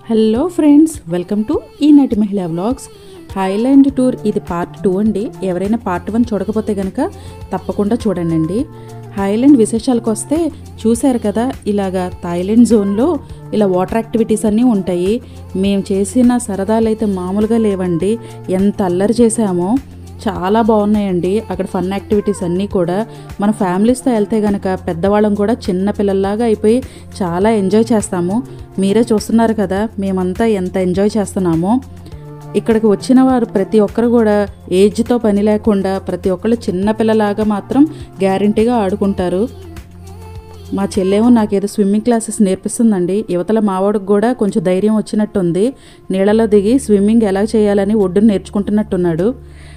Hello friends welcome to ఈనాటి మహిళా vlogs Haailand tour ఇది పార్ట్ టూ అండి ఎవరైనా పార్ట్ వన్ చూడకపోతే కనుక తప్పకుండా చూడండి హాయ్లాండ్ విశేషాలకు వస్తే చూశారు కదా ఇలాగా థాయిలాండ్ జోన్లో ఇలా వాటర్ యాక్టివిటీస్ అన్నీ ఉంటాయి మేము చేసిన సరదాలు అయితే మామూలుగా లేవండి ఎంత అల్లరి చేసామో చాలా బాగున్నాయండి అక్కడ ఫన్ యాక్టివిటీస్ అన్నీ కూడా మన ఫ్యామిలీస్తో వెళ్తే కనుక పెద్దవాళ్ళం కూడా చిన్న పిల్లల్లాగా అయిపోయి చాలా ఎంజాయ్ చేస్తాము మీరే చూస్తున్నారు కదా మేమంతా ఎంత ఎంజాయ్ చేస్తున్నామో ఇక్కడికి వచ్చిన వారు ప్రతి ఒక్కరు కూడా ఏజ్తో పని లేకుండా ప్రతి ఒక్కళ్ళు చిన్న పిల్లలాగా మాత్రం గ్యారంటీగా ఆడుకుంటారు మా చెల్లేమో నాకేదో స్విమ్మింగ్ క్లాసెస్ నేర్పిస్తుందండి యువతల మావాడికి కూడా కొంచెం ధైర్యం వచ్చినట్టుంది నీళ్ళలో దిగి స్విమ్మింగ్ ఎలా చేయాలని ఒడ్డును నేర్చుకుంటున్నట్టున్నాడు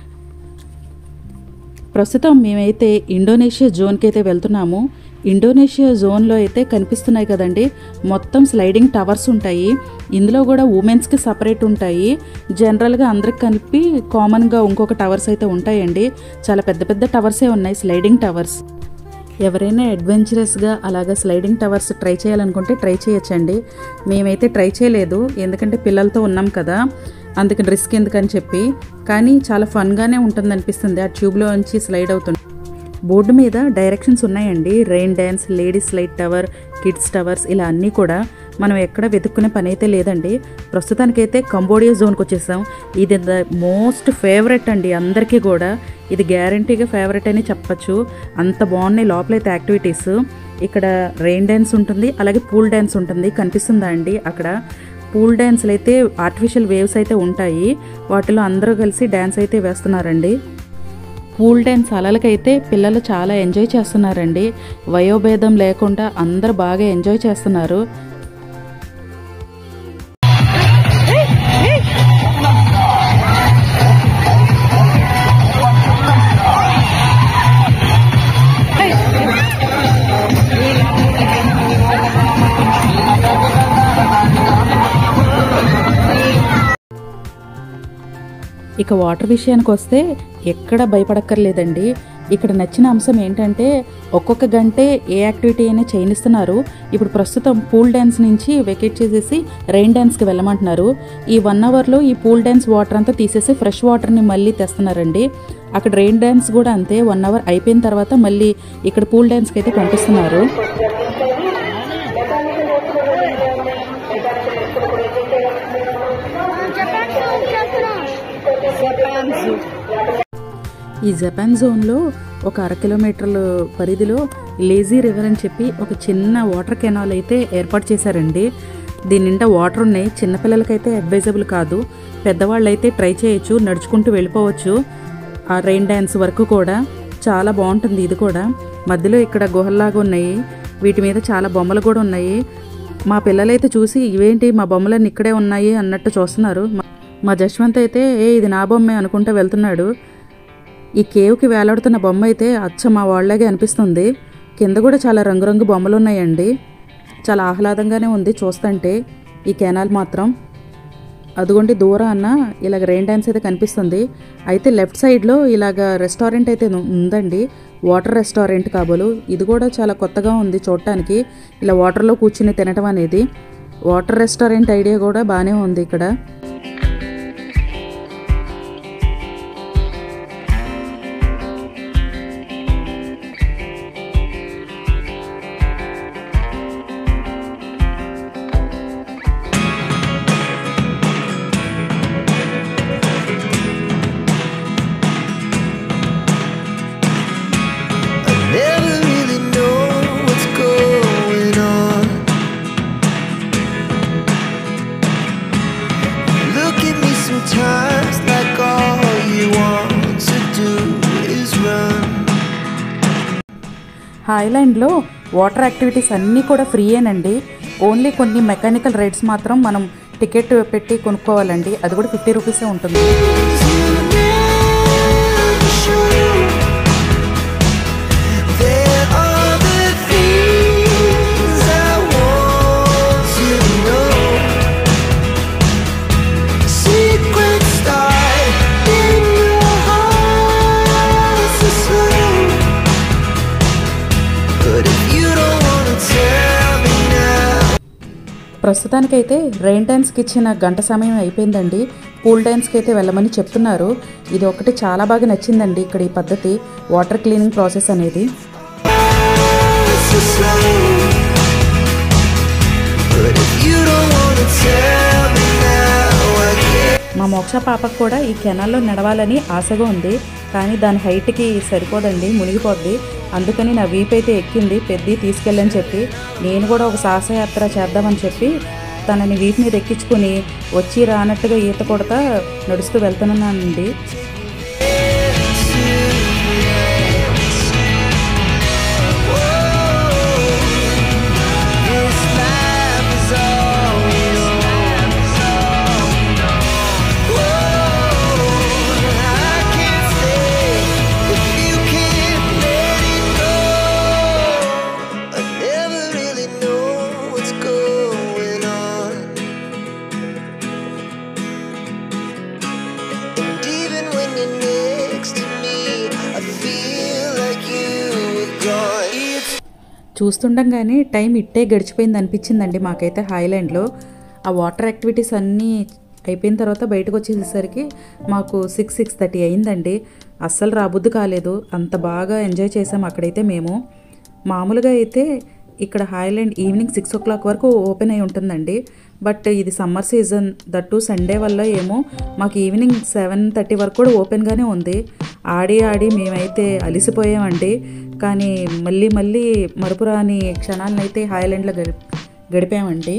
ప్రస్తుతం మేమైతే ఇండోనేషియా జోన్కి అయితే వెళ్తున్నాము ఇండోనేషియా జోన్లో అయితే కనిపిస్తున్నాయి కదండి మొత్తం స్లైడింగ్ టవర్స్ ఉంటాయి ఇందులో కూడా ఉమెన్స్కి సపరేట్ ఉంటాయి జనరల్గా అందరికి కలిపి కామన్గా ఇంకొక టవర్స్ అయితే ఉంటాయండి చాలా పెద్ద పెద్ద టవర్సే ఉన్నాయి స్లైడింగ్ టవర్స్ ఎవరైనా అడ్వెంచరస్గా అలాగా స్లైడింగ్ టవర్స్ ట్రై చేయాలనుకుంటే ట్రై చేయొచ్చండి మేమైతే ట్రై చేయలేదు ఎందుకంటే పిల్లలతో ఉన్నాం కదా అందుకని రిస్క్ ఎందుకని చెప్పి కానీ చాలా ఫన్గానే ఉంటుంది అనిపిస్తుంది ఆ ట్యూబ్లో నుంచి స్లైడ్ అవుతుంది బోర్డు మీద డైరెక్షన్స్ ఉన్నాయండి rain dance ladies light tower kids towers ఇలా అన్నీ కూడా మనం ఎక్కడ వెతుక్కునే పని అయితే లేదండి ప్రస్తుతానికైతే కంబోడియా జోన్కి వచ్చేసాం ఇది ద మోస్ట్ ఫేవరెట్ అండి అందరికీ కూడా ఇది గ్యారంటీగా ఫేవరెట్ అని చెప్పచ్చు అంత బాగున్నాయి లోపలైతే యాక్టివిటీస్ ఇక్కడ రెయిన్ డ్యాన్స్ ఉంటుంది అలాగే పూల్ డ్యాన్స్ ఉంటుంది కనిపిస్తుందా అండి అక్కడ పూల్ డ్యాన్స్లు అయితే ఆర్టిఫిషియల్ వేవ్స్ అయితే ఉంటాయి వాటిలో అందరూ కలిసి డ్యాన్స్ అయితే వేస్తున్నారండి పూల్ డ్యాన్స్ అలలకైతే పిల్లలు చాలా ఎంజాయ్ చేస్తున్నారండి వయోభేదం లేకుండా అందరూ బాగా ఎంజాయ్ చేస్తున్నారు ఇక వాటర్ విషయానికి వస్తే ఎక్కడ భయపడక్కర్లేదండి ఇక్కడ నచ్చిన అంశం ఏంటంటే ఒక్కొక్క గంటే ఏ యాక్టివిటీ అయినా చేయనిస్తున్నారు ఇప్పుడు ప్రస్తుతం పూల్ డ్యాన్స్ నుంచి వెకేట్ చేసేసి రెయిన్ డ్యాన్స్కి వెళ్ళమంటున్నారు ఈ వన్ అవర్లో ఈ పూల్ డ్యాన్స్ వాటర్ అంతా తీసేసి ఫ్రెష్ వాటర్ని మళ్ళీ తెస్తున్నారండి అక్కడ రెయిన్ డ్యాన్స్ కూడా అంతే వన్ అవర్ అయిపోయిన తర్వాత మళ్ళీ ఇక్కడ పూల్ డ్యాన్స్కి అయితే పంపిస్తున్నారు ఈ జపాన్ జోన్లో ఒక అర కిలోమీటర్ల పరిధిలో లేజీ రివర్ అని చెప్పి ఒక చిన్న వాటర్ కెనాల్ అయితే ఏర్పాటు చేశారండి దీని నిండా వాటర్ ఉన్నాయి చిన్నపిల్లలకైతే అడ్వైజబుల్ కాదు పెద్దవాళ్ళు అయితే ట్రై చేయొచ్చు నడుచుకుంటూ వెళ్ళిపోవచ్చు ఆ రెయిన్ డ్యాన్స్ వరకు కూడా చాలా బాగుంటుంది ఇది కూడా మధ్యలో ఇక్కడ గుహల్లాగా ఉన్నాయి వీటి మీద చాలా బొమ్మలు కూడా ఉన్నాయి మా పిల్లలైతే చూసి ఇవేంటి మా బొమ్మలన్నీ ఇక్కడే ఉన్నాయి అన్నట్టు చూస్తున్నారు మా జశ్వంత్ అయితే ఏ ఇది నా బొమ్మే అనుకుంటూ వెళ్తున్నాడు ఈ కేవ్కి వేలాడుతున్న బొమ్మ అయితే అచ్చ మా వాళ్ళగే అనిపిస్తుంది కింద కూడా చాలా రంగురంగు బొమ్మలు ఉన్నాయండి చాలా ఆహ్లాదంగానే ఉంది చూస్తుంటే ఈ కెనాల్ మాత్రం అదిగోండి దూరాన ఇలాగ రెయిన్ డ్యాన్స్ అయితే కనిపిస్తుంది అయితే లెఫ్ట్ సైడ్లో ఇలాగ రెస్టారెంట్ అయితే ఉందండి వాటర్ రెస్టారెంట్ కాబోలు ఇది కూడా చాలా కొత్తగా ఉంది చూడటానికి ఇలా వాటర్లో కూర్చుని తినటం అనేది వాటర్ రెస్టారెంట్ ఐడియా కూడా బాగానే ఉంది ఇక్కడ Never really know what's going on. Look at me sometimes like all you want to do is run. హాయ్లాండ్లో వాటర్ యాక్టివిటీస్ అన్నీ కూడా ఫ్రీయేనండి ఓన్లీ కొన్ని మెకానికల్ రైడ్స్ మాత్రం మనం టికెట్ పెట్టి కొనుక్కోవాలండి అది కూడా ఫిఫ్టీ రూపీసే ఉంటుంది There are the things I want to know. Secrets start in your heart so slow. But if you don't wanna tell me now. ప్రస్తుతానికైతే రెయిన్ డ్యాన్స్కి ఇచ్చిన గంట సమయం అయిపోయిందండి పూల్ డ్యాన్స్కి అయితే వెళ్ళమని చెప్తున్నారు ఇది ఒకటి చాలా బాగా నచ్చిందండి ఇక్కడ ఈ పద్ధతి వాటర్ క్లీనింగ్ ప్రాసెస్ అనేది It's the same. But if you don't wanna tell me now, I can't. మా మోక్ష పాపకు కూడా ఈ కెనాల్లో నడవాలని ఆశగా ఉంది కానీ దాని హైట్కి సరిపోదండి మునిగిపోద్ది అందుకని నా వీప్ అయితే ఎక్కింది పెద్ద తీసుకెళ్ళని చెప్పి నేను కూడా ఒక సాహసయాత్ర చేద్దామని చెప్పి తనని వీప్ మీద ఎక్కించుకుని వచ్చి రానట్టుగా ఈత కొడతా నడుస్తూ వెళ్తున్నానండి This life is all we know. Whoa, I can't stay if you can't let it go. I never really know what's going on. And even when you're next to me, I feel like you were gone. It's చూస్తుండగానే time ఇట్టే గడిచిపోయింది అనిపించిందండి మాకైతే హాయిలాండ్లో ఆ water activities అన్నీ అయిపోయిన తర్వాత బయటకు వచ్చేసరికి మాకు సిక్స్ సిక్స్ థర్టీ అయిందండి అస్సలు రాబుద్ది కాలేదు అంత బాగా ఎంజాయ్ చేసాం అక్కడైతే మేము మామూలుగా అయితే ఇక్కడ Haailand evening six o'clock వరకు ఓపెన్ అయి ఉంటుందండి బట్ ఇది సమ్మర్ సీజన్ దట్టు సండే వల్ల ఏమో మాకు ఈవినింగ్ సెవెన్ థర్టీ వరకు కూడా ఓపెన్గానే ఉంది ఆడి ఆడి మేమైతే అలిసిపోయామండి కానీ మళ్ళీ మళ్ళీ మరుపురాని క్షణాలను అయితే హాయిలాండ్లో గడి గడిపామండి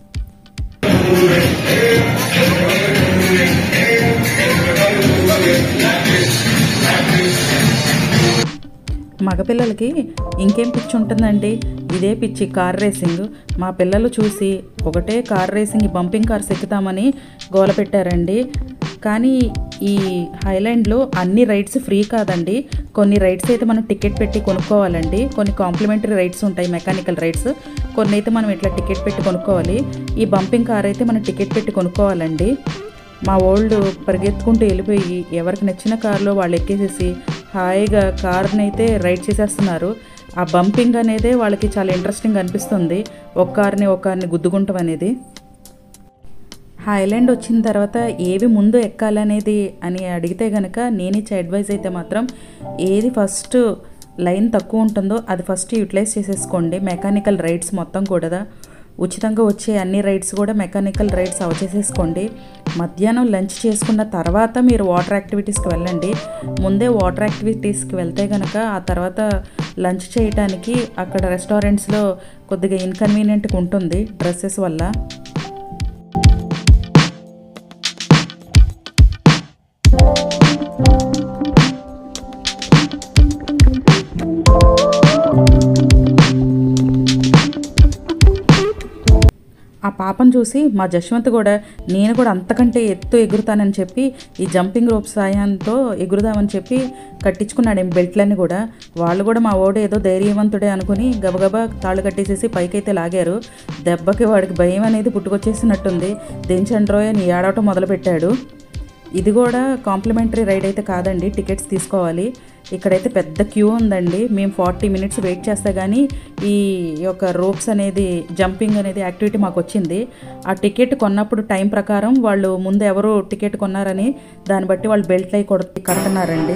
మగపిల్లలకి ఇంకేం పిచ్చి ఉంటుందండి ఇదే పిచ్చి కార్ రేసింగ్ మా పిల్లలు చూసి ఒకటే కార్ రేసింగ్ ఈ బంపింగ్ కార్స్ ఎక్కుతామని గోల పెట్టారండి కానీ ఈ హైలాండ్లో అన్ని రైడ్స్ ఫ్రీ కాదండి కొన్ని రైడ్స్ అయితే మనం టికెట్ పెట్టి కొనుక్కోవాలండి కొన్ని కాంప్లిమెంటరీ రైడ్స్ ఉంటాయి మెకానికల్ రైడ్స్ కొన్ని అయితే మనం ఇట్లా టికెట్ పెట్టి కొనుక్కోవాలి ఈ బంపింగ్ కార్ అయితే మనం టికెట్ పెట్టి కొనుక్కోవాలండి మా ఓల్డ్ పరిగెత్తుకుంటూ వెళ్ళిపోయి ఎవరికి నచ్చిన కారులో వాళ్ళు ఎక్కేసేసి హాయిగా కార్ని అయితే రైడ్ చేసేస్తున్నారు ఆ బంపింగ్ అనేదే వాళ్ళకి చాలా ఇంట్రెస్టింగ్ అనిపిస్తుంది ఒక కార్ని ఒక కార్ని గుద్దుకుంటాం అనేది హైలాండ్ వచ్చిన తర్వాత ఏవి ముందు ఎక్కాలనేది అని అడిగితే కనుక నేను ఇచ్చే అడ్వైస్ అయితే మాత్రం ఏది ఫస్ట్ లైన్ తక్కువ ఉంటుందో అది ఫస్ట్ యూటిలైజ్ చేసేసుకోండి మెకానికల్ రైడ్స్ మొత్తం కూడా ఉచితంగా వచ్చే అన్ని రైడ్స్ కూడా మెకానికల్ రైడ్స్ అవ చేసేసుకోండి మధ్యాహ్నం లంచ్ చేసుకున్న తర్వాత మీరు వాటర్ యాక్టివిటీస్కి వెళ్ళండి ముందే వాటర్ యాక్టివిటీస్కి వెళ్తే కనుక ఆ తర్వాత లంచ్ చేయడానికి అక్కడ రెస్టారెంట్స్లో కొద్దిగా ఇన్కన్వీనియంట్గా ఉంటుంది డ్రెస్సెస్ వల్ల ఆ పాపను చూసి మా జశ్వంత్ కూడా నేను కూడా అంతకంటే ఎత్తు ఎగురుతానని చెప్పి ఈ జంపింగ్ రోప్ సాయంతో ఎగురుదామని చెప్పి కట్టించుకున్నాడు బెల్ట్లన్నీ కూడా వాళ్ళు కూడా మా ఓడు ఏదో ధైర్యవంతుడే అనుకుని గబగబా తాళ్ళు కట్టేసేసి పైకైతే లాగారు దెబ్బకి వాడికి భయం అనేది పుట్టుకొచ్చేసినట్టుంది దించండ్రోయ్ అని ఏడవటం మొదలుపెట్టాడు ఇది కూడా కాంప్లిమెంటరీ రైడ్ అయితే కాదండి టికెట్స్ తీసుకోవాలి ఇక్కడైతే పెద్ద క్యూ ఉందండి మేము ఫార్టీ మినిట్స్ వెయిట్ చేస్తే కానీ ఈ యొక్క రోప్స్ అనేది జంపింగ్ అనేది యాక్టివిటీ మాకు వచ్చింది ఆ టికెట్ కొన్నప్పుడు టైం ప్రకారం వాళ్ళు ముందు ఎవరు టికెట్ కొన్నారని దాన్ని బట్టి వాళ్ళు బెల్ట్ అయి కొడ కడుతున్నారండి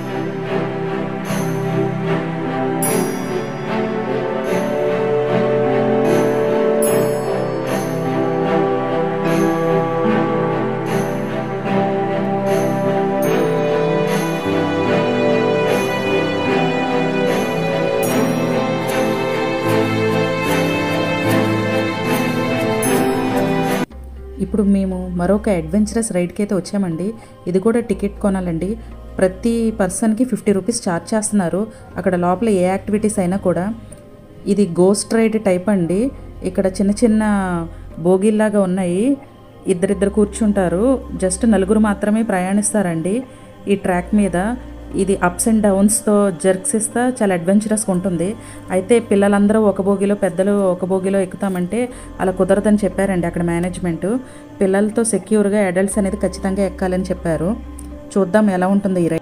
ఇప్పుడు మేము మరొక అడ్వెంచరస్ రైడ్కి అయితే వచ్చామండి ఇది కూడా టికెట్ కొనాలండి ప్రతి పర్సన్కి ఫిఫ్టీ రూపీస్ ఛార్జ్ చేస్తున్నారు అక్కడ లోపల ఏ యాక్టివిటీస్ అయినా కూడా ఇది గోస్ట్ రైడ్ టైప్ అండి ఇక్కడ చిన్న చిన్న బోగిల్లాగా ఉన్నాయి ఇద్దరిద్దరు కూర్చుంటారు జస్ట్ నలుగురు మాత్రమే ప్రయాణిస్తారండి ఈ ట్రాక్ మీద ఇది అప్స్ అండ్ డౌన్స్తో జర్క్స్ ఇస్తా చాలా అడ్వెంచరస్గా ఉంటుంది అయితే పిల్లలందరూ ఒక బోగిలో పెద్దలు ఒక బోగిలో ఎక్కుతామంటే అలా కుదరదని చెప్పారండి అక్కడ మేనేజ్మెంట్ పిల్లలతో సెక్యూర్గా అడల్ట్స్ అనేది ఖచ్చితంగా ఎక్కాలని చెప్పారు చూద్దాం ఎలా ఉంటుంది ఈ రైడ్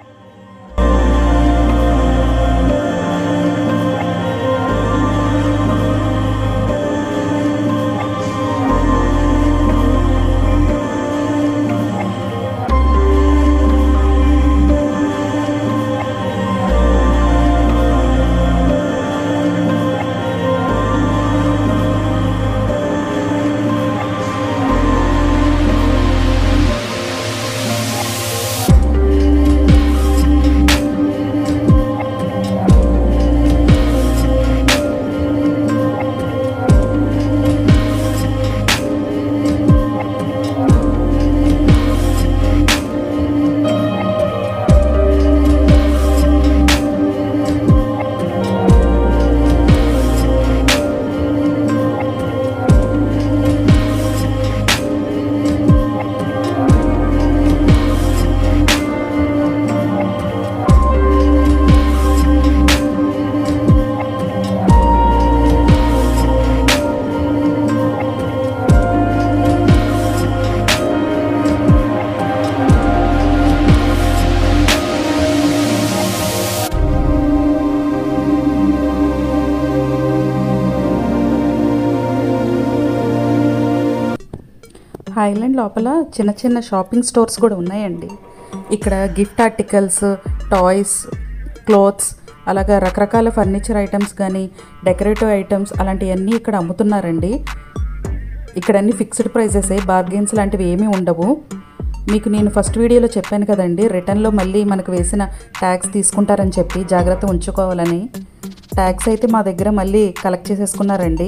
హైలాండ్ లోపల చిన్న చిన్న షాపింగ్ స్టోర్స్ కూడా ఉన్నాయండి ఇక్కడ గిఫ్ట్ ఆర్టికల్స్ టాయ్స్ క్లోత్స్ అలాగా రకరకాల ఫర్నిచర్ ఐటమ్స్ కానీ డెకరేటివ్ ఐటమ్స్ అలాంటివన్నీ ఇక్కడ అమ్ముతున్నారండి ఇక్కడ అన్ని ఫిక్స్డ్ ప్రైజెస్ బార్గెన్స్ లాంటివి ఏమీ ఉండవు మీకు నేను ఫస్ట్ వీడియోలో చెప్పాను కదండి రిటర్న్లో మళ్ళీ మనకు వేసిన ట్యాక్స్ తీసుకుంటారని చెప్పి జాగ్రత్త ఉంచుకోవాలని ట్యాక్స్ అయితే మా దగ్గర మళ్ళీ కలెక్ట్ చేసేసుకున్నారండి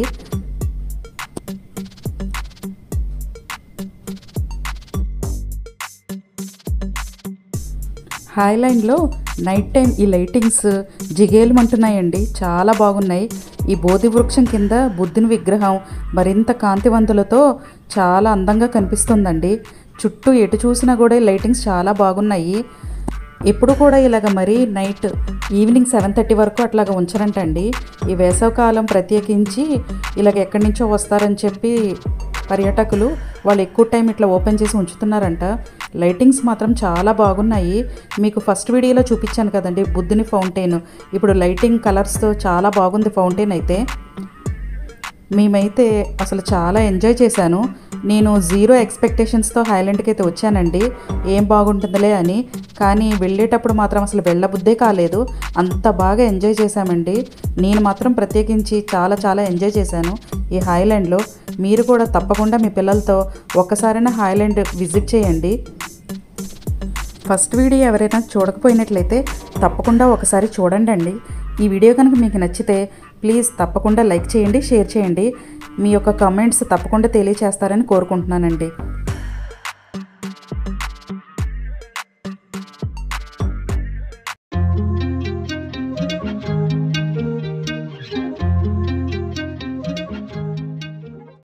హైలైన్లో నైట్ టైం ఈ లైటింగ్స్ జిగేలుమంటున్నాయండి చాలా బాగున్నాయి ఈ బోధి వృక్షం కింద బుద్ధుని విగ్రహం మరింత కాంతివంతులతో చాలా అందంగా కనిపిస్తుందండి చుట్టూ ఎటు చూసినా కూడా ఈ లైటింగ్స్ చాలా బాగున్నాయి ఎప్పుడు కూడా ఇలాగ మరీ నైట్ ఈవినింగ్ సెవెన్ థర్టీ వరకు అట్లాగ ఉంచరంటండి ఈ వేసవకాలం ప్రత్యేకించి ఇలాగ ఎక్కడి నుంచో వస్తారని చెప్పి పర్యాటకులు వాళ్ళు ఎక్కువ టైం ఇట్లా ఓపెన్ చేసి ఉంచుతున్నారంట లైటింగ్స్ మాత్రం చాలా బాగున్నాయి మీకు ఫస్ట్ వీడియోలో చూపించాను కదండి బుద్ధుని ఫౌంటైన్ ఇప్పుడు లైటింగ్ కలర్స్తో చాలా బాగుంది ఫౌంటైన్ అయితే మేమైతే అసలు చాలా ఎంజాయ్ చేశాను నేను జీరో ఎక్స్పెక్టేషన్స్తో హైలాండ్కి అయితే వచ్చానండి ఏం బాగుంటుందిలే అని కానీ వెళ్ళేటప్పుడు మాత్రం అసలు వెళ్ళబుద్దే కాలేదు అంత బాగా ఎంజాయ్ చేశామండి నేను మాత్రం ప్రత్యేకించి చాలా చాలా ఎంజాయ్ చేశాను ఈ హైలాండ్లో మీరు కూడా తప్పకుండా మీ పిల్లలతో ఒక్కసారైనా హైలాండ్ విజిట్ చేయండి ఫస్ట్ వీడియో ఎవరైనా చూడకపోయినట్లయితే తప్పకుండా ఒకసారి చూడండి అండి ఈ వీడియో కనుక మీకు నచ్చితే ప్లీజ్ తప్పకుండా లైక్ చేయండి షేర్ చేయండి మీ యొక్క కమెంట్స్ తప్పకుండా తెలియచేస్తారని కోరుకుంటున్నానండి